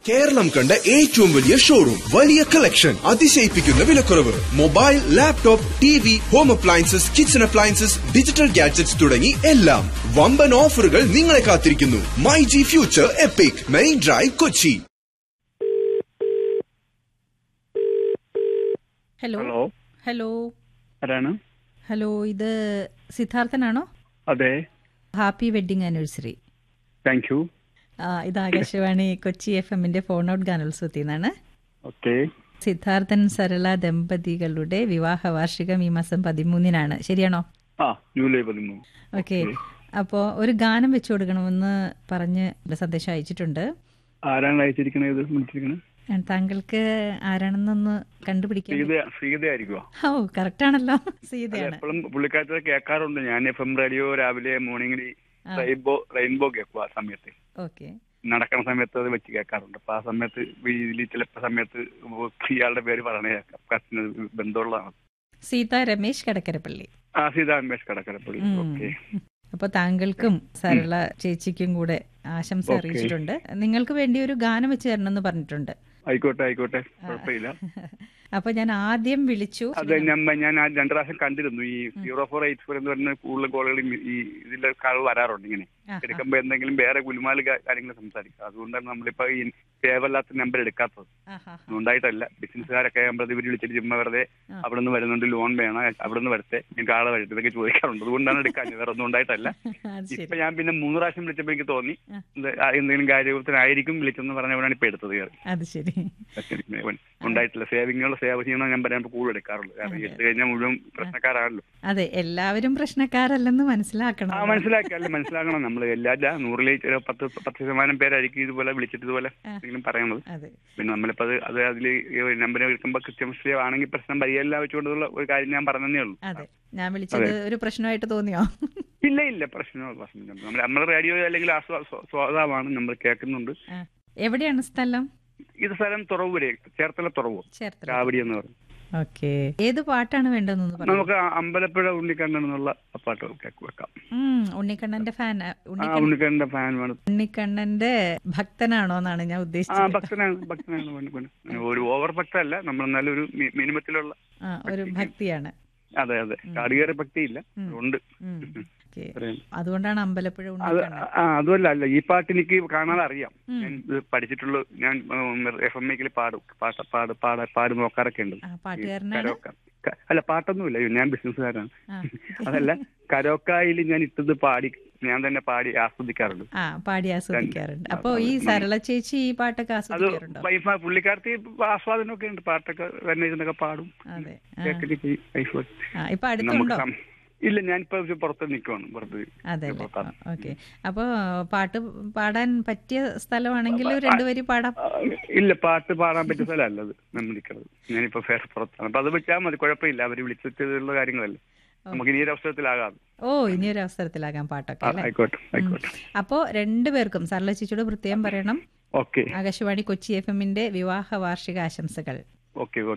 കേരളം കണ്ട ഏറ്റവും വലിയ ഷോറൂം വലിയ കളക്ഷൻ അതിശയിപ്പിക്കുന്ന വിലക്കുറവ് mobile laptop T V home appliances kitchen appliances digital gadgets തുടങ്ങി എല്ലാം വമ്പൻ ഓഫറുകൾ നിങ്ങളെ കാത്തിരിക്കുന്നു my G future epic main drive Kochi hello hello hello ആരാണ് ഹലോ ഇത് സിദ്ധാർത്ഥനാണോ അതെ happy wedding anniversary thank you ആ, ഇത് ആകാശവാണി കൊച്ചി എഫ് എമ്മിന്റെ ഫോൺ ഔട്ട് ഗാനോത്സവത്തിൽ നിന്നാണ് ഓക്കെ സിദ്ധാർത്ഥൻ സരള ദമ്പതികളുടെ വിവാഹ വാർഷികം ഈ മാസം പതിമൂന്നിനാണ് ശരിയാണോ ആ ജൂലൈ പതിമൂന്ന് ഓക്കെ അപ്പോൾ ഒരു ഗാനം വെച്ചു കൊടുക്കണമെന്ന് പറഞ്ഞ് ഒരു സന്ദേശം അയച്ചിട്ടുണ്ട് ആരാണ് അയച്ചിരിക്കണത് ഇത് വിളിച്ചിരിക്കണത് ഞാൻ താങ്കൾക്ക് ആരാണെന്നൊന്ന് കണ്ടുപിടിക്കാൻ സീത സീത ആയിരിക്കുമോ ഓ കറക്റ്റ് ആണല്ലോ സീതയാണ് എപ്പോഴും പുള്ളിക്കാരത്തെ കേൾക്കാറുണ്ട് ഞാൻ എഫ് എം റേഡിയോ രാവിലെ മോർണിംഗിൽ റെയിൻബോ റെയിൻബോ കേൾക്കും ആ സമയത്ത് ഓക്കെ നടക്കുന്ന സമയത്ത് അത് വെച്ച് കേൾക്കാറുണ്ട് അപ്പൊ ആ സമയത്ത് ഇതിൽ ചിലപ്പോ സമയത്ത് ഇയാളുടെ പേര് പറയണ കേൾക്കാം കസിന് ബന്ധമുള്ളതാണ് സീത രമേശ് കടക്കരപ്പള്ളി ആ സീത അന്വേഷ് കടക്കരപ്പള്ളി ഉം. ഓക്കെ അപ്പൊ താങ്കൾക്കും സരള ചേച്ചിക്കും കൂടെ ആശംസ ഓക്കേ. അറിയിച്ചിട്ടുണ്ട് നിങ്ങൾക്ക് വേണ്ടി ഒരു ഗാനം വെച്ച് തരണമെന്ന് പറഞ്ഞിട്ടുണ്ട് ആയിക്കോട്ടെ ആയിക്കോട്ടെ കുഴപ്പമില്ല അപ്പൊ ഞാൻ ആദ്യം വിളിച്ചു അതെ ഞാൻ ഞാൻ ആ രണ്ട് പ്രാവശ്യം കണ്ടിരുന്നു ഈ സീറോ ഫോർ എയ്റ്റ് ഫോർ എന്ന് പറഞ്ഞ കൂടുതൽ കോളുകൾ ഈ ഇതിന്റെ കാൾ വരാറുണ്ട് ഇങ്ങനെ ആഹാ. എടുക്കുമ്പോ എന്തെങ്കിലും വേറെ ഗുലുമാല് കാര്യങ്ങൾ സംസാരിക്കാം അതുകൊണ്ടാണ് നമ്മളിപ്പോ ഈ സേവല്ലാത്ത നമ്പർ എടുക്കാത്തത് ആഹാ. ഉണ്ടായിട്ടല്ല ബിസിനസ്സുകാരൊക്കെ ആകുമ്പോൾ ഇവർ വിളിച്ചിട്ട് ചുമ്മാ വെറുതെ ആ. അവിടെ നിന്ന് വരുന്നുണ്ട് ലോൺ വേണം അവിടെ നിന്ന് വരട്ടെ എനിക്ക് ആളെ വരട്ടെ ഇതൊക്കെ ചോദിക്കാറുണ്ട് അതുകൊണ്ടാണ് എടുക്കാൻ വേറെ ഒന്നും ഉണ്ടായിട്ടല്ല അത് ശരി ഇപ്പൊ ഞാൻ പിന്നെ മൂന്ന് പ്രാവശ്യം വിളിച്ചപ്പോ എനിക്ക് തോന്നി ആ. ഇത് ആ എന്തെങ്കിലും കാര്യത്തിനായിരിക്കും വിളിച്ചെന്ന് പറഞ്ഞവരാണ് ഇപ്പൊ എടുത്തത് കയറി അത് ശരി ഉണ്ടായിട്ടില്ല സേവിങ്ങുള്ള സേവ ചെയ്യണ നമ്പർ ഞാൻ കൂടുതൽ എടുക്കാറുള്ളൂ കാരണം എടുത്തു കഴിഞ്ഞാൽ മുഴുവൻ പ്രശ്നക്കാരാണല്ലോ അതെ എല്ലാവരും പ്രശ്നക്കാരല്ലെന്ന് മനസ്സിലാക്കണം ആ മനസ്സിലാക്കി അല്ല മനസ്സിലാക്കണം നമ്മൾ എല്ലാ നൂറിലേക്ക് ഒരു പത്ത് പത്ത് ശതമാനം പേരായിരിക്കും ഇതുപോലെ വിളിച്ചിട്ട് ഇതുപോലെ ആ. എന്തെങ്കിലും പറയണത് അതെ പിന്നെ നമ്മളിപ്പോ അത് അത് അതിൽ നമ്പർ എടുക്കുമ്പോൾ കൃത്യനിഷ്ഠ ആണെങ്കിൽ പ്രശ്നം പരിഹരില്ല വെച്ചുകൊണ്ടുള്ള ഒരു കാര്യം ഞാൻ പറഞ്ഞതേ ഉള്ളൂ അതെ ഞാൻ വിളിച്ചത് ഒരു പ്രശ്നമായിട്ട് തോന്നിയോ ഇല്ല ഇല്ല പ്രശ്നം പ്രശ്നം നമ്മൾ നമ്മൾ റേഡിയോ അല്ലെങ്കിൽ ആ സ്വ- സ്വ- സ്വാദമാണ് നമ്മൾ കേൾക്കുന്നുണ്ട് ആ. എവിടെയാണ് സ്ഥലം ഇത് സ്ഥലം തുറവൂരെ ചേർത്തല തുറവൂ ചേർത്തല കാവടി എന്ന് പറയും ഓക്കെ ഏത് പാട്ടാണ് വേണ്ടതെന്ന് പറഞ്ഞു നമുക്ക് ആ അമ്പലപ്പുഴ ഉണ്ണിക്കണ്ണൻ എന്നുള്ള ആ പാട്ട് കേക്ക് വെക്കാം ഉം ഉണ്ണിക്കണ്ണന്റെ ഫാൻ ആ ഉണ്ണിക്കണ്ണൻ ഉണ്ണിക്കണ്ണന്റെ ഫാൻ വേണം ഉണ്ണിക്കണ്ണന്റെ ഭക്തനാണോ എന്നാണ് ഞാൻ ആ ഉദ്ദേശിച്ചത് ഭക്തനാണ് ഭക്തനാണ് വേണം, വേണം. ഒരു ഓവർ ഭക്തല്ല നമ്മൾ നല്ലൊരു മി- മിനിമത്തിലുള്ള ആ ഒരു ഭക്തിയാണ് അതെ അതെ കാടുകയറി ഭക്തിയില്ല ഉം. ഉണ്ട് ഉം. ഓക്കേ. പറയാം. അതുകൊണ്ടാണ് അമ്പലപ്പുഴ അത് ഉണ്ണിക്കണ്ണൻ ആ അതുമല്ല അല്ല ഈ പാട്ട് എനിക്ക് കാണാതെ അറിയാം ഉം. ഞാൻ ഇത് പഠിച്ചിട്ടുള്ള ഞാൻ എഫ് എം എക്കിൽ പാടും പാട്ട് പാട് പാട പാട് നോക്കാറൊക്കെ ഉണ്ട് ആ പാട്ടുകാരനാണ് കരോക്ക ക- അല്ല പാട്ടൊന്നുമില്ല ഞാൻ ബിസിനസ്സുകാരാണ് ആ അതല്ല കരോക്കായിൽ ഞാൻ ഇട്ടത് പാടി ഞാൻ തന്നെ പാടി ആസ്വദിക്കാറുണ്ട് ആ പാടി ആസ്വദിക്കാറുണ്ട് ആ, അപ്പൊ ഈ ആ, സരള ചേച്ചി ഈ പാട്ടൊക്കെ അത് ആസ്വദിക്കാറുണ്ടോ വൈഫ പുള്ളിക്കാരത്തി ആസ്വാദനമൊക്കെ ഉണ്ട് പാട്ടൊക്കെ തന്നെ ഇരുന്നൊക്കെ പാടും അതെ ആ. കേൾക്കുകയൊക്കെ ചെയ്യും വൈഫ് ആ ഇപ്പൊ നമുക്ക് അടുത്തുണ്ടോ സം- ഇല്ല ഞാനിപ്പോ ഒരു പുറത്ത് നിൽക്കുവാണ് പുറത്ത് അതെ അല്ലേ പുറത്താണ്. ഓക്കെ അപ്പൊ പാട്ട് പാടാൻ പറ്റിയ സ്ഥലമാണെങ്കിൽ രണ്ടുപേരും പാടാം ആ, ഇല്ല പാട്ട് പാടാൻ പറ്റിയ സ്ഥലമല്ല അത് നമ്മൾ നിൽക്കുന്നത് ഞാനിപ്പോ വേറെ പുറത്താണ് അപ്പൊ അത് വെച്ചാൽ മതി കുഴപ്പമില്ല അവര് വിളിച്ചിട്ടുള്ള കാര്യങ്ങളല്ലേ നമുക്ക് ഇനി ഒരു അവസരത്തിലാകാം ഓ ഇനിയൊരു അവസരത്തിലാകാം പാട്ടൊക്കെ ആ, അല്ലേ ആയിക്കോട്ടെ ആയിക്കോട്ടെ അപ്പോ രണ്ടുപേർക്കും സരള ചേച്ചിയോട് പ്രത്യേകം പറയണം ഓക്കെ ആകാശവാണി കൊച്ചി എഫ് എമ്മിന്റെ വിവാഹ വാർഷിക ആശംസകൾ ഓക്കെ